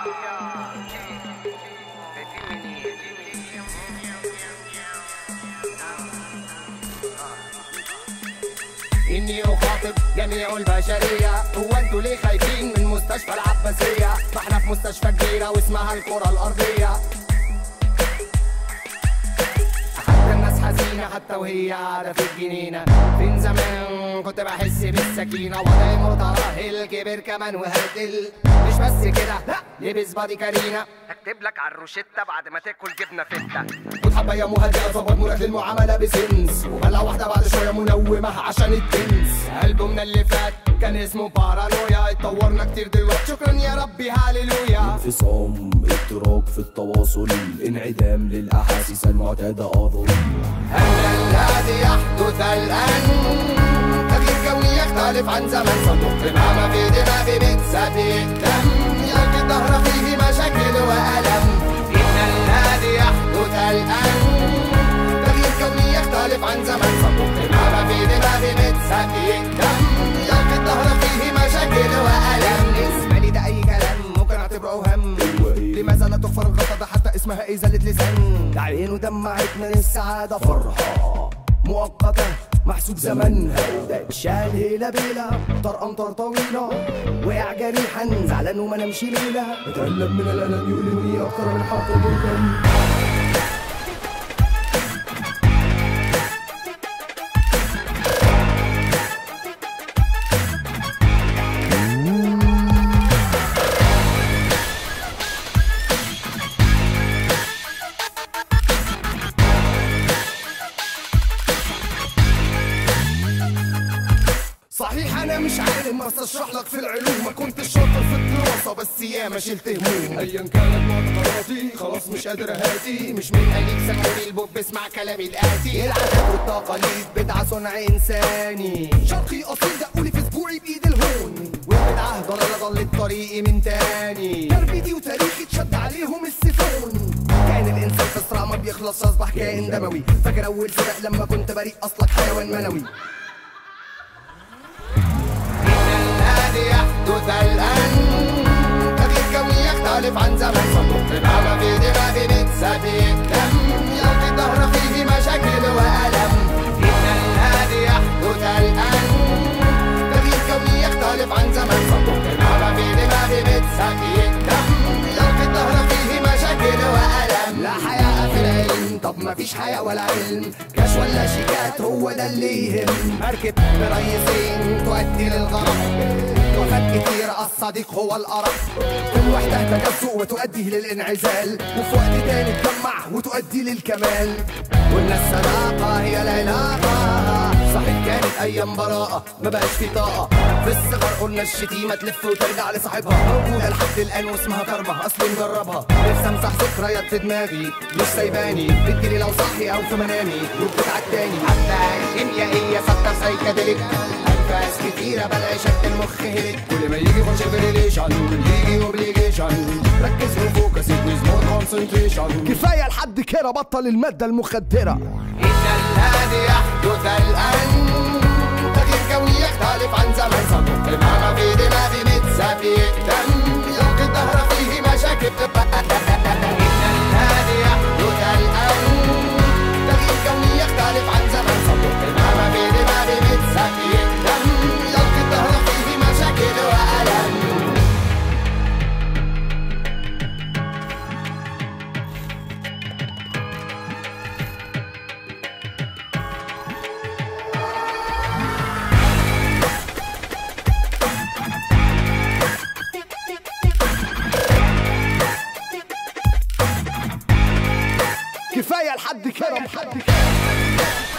إني أخاطب جميع البشرية هو أنتوا ليه خايفين من مستشفى العباسية ما احنا في مستشفى كبيرة واسمها الكرة الأرضية حتى الناس حزينة حتى وهي قاعدة في الجنينة فين زمان كنت بحس بالسكينة وضعي مترهل كبر كمان وهدل مش بس كده لا لبس بادي كارينا اكتب لك على الروشتة بعد ما تاكل جبنة فتة خد حباية مهدئة ظبط مراد للمعاملة بسنس وبلع واحدة بعد شوية منومة عشان التنس ألبومنا اللي فات كان اسمه بارانويا اتطورنا كتير دلوقتي شكرا يا ربي هاليلويا انفصام اضطراب في التواصل انعدام للأحاسيس المعتادة أظن أن الذي يحدث الآن تغيير كوني يختلف عن زمن صندوق ما في دماغي بتسابق دم يلقي الظهر فيه مشاكل وألم إن الذي يحدث الآن تغيير كوني يختلف عن زمن صندوق ما في دماغي بتسابق دم يلقي الظهر فيه مشاكل وألم بالنسبة لي ده أي كلام ممكن أعتبره وهم لماذا لا تغفر الغلطة ده حتى اسمها إزالة لسان ده عين ودمعت من السعادة فرحة مؤقتة محسوب زمنها ده شال هيلا بيلا طر أمطار طويلة وقع جريحا زعلان وما نمشي ليلة اتألم من الألم يؤلمني أكتر من حرف الدم صحيح انا مش عالم بس اشرح لك في العلوم ما كنتش شاطر في الدراسه بس ياما شلت هموم ايا كانت معتقداتي خلاص مش قادر اهاتي مش من قليل سموني البوب اسمع كلامي الاتي العادات والتقاليد بدعه صنع انساني شرقي اصيل دقولي في اسبوعي بايد الهون والبدعه ضلاله ضلت طريقي من تاني تربيتي وتاريخي اتشد عليهم السيفون كان الانسان في صراع ما بيخلص اصبح كائن دموي فاكر اول سباق لما كنت بريء اصلك حيوان منوي الذي يحدث الآن تغيير كوني يختلف عن زمن صندوق ما في دماغي بتسابق دم يلقي الظهر فيه مشاكل وألم إن الذي يحدث الآن تغيير كوني يختلف عن زمن صندوق ما في دماغي بتسابق دم يلقي الظهر فيه مشاكل وألم لا حياء في العلم طب ما فيش حياء ولا علم كاش ولا شيكات هو ده اللي يهم مركب بريسين تؤدي للغرق وفات كتير الصديق هو الأرق كل وحدة تجزؤ وتؤدي للانعزال وفي وقت تاني تجمع وتؤدي للكمال قلنا الصداقة هي العلاقة صحيح كانت أيام براءة ما بقاش في طاقة في الصغر قلنا الشتيمة تلف وترجع لصاحبها موجودة لحد الآن واسمها كرمة أصلي مجربها نفسي أمسح ذكريات في دماغي مش سايباني بتجيلي لو صحي أو في منامي وبتتعداني حتى الكيميائية سكر سايكاديليك انفاس كتيرة بلاقي شد المخ هلك كل ما يجي يخش في ريليشن يجي اوبليجيشن ركز وفوكس اتنز مور كونسنتريشن كفايه لحد كده بطل الماده المخدره إن الذي يحدث الآن تغيير كوني يختلف عن زمن صندوق ما في دماغي متسابق دم يلقي الظهر فيه مشاكل إن الذي يحدث الآن تغيير كوني يختلف عن زمن صندوق ما في دماغي متسابق دم يلقي الظهر فيه مشاكل وألم كفايه لحد كده لحد كده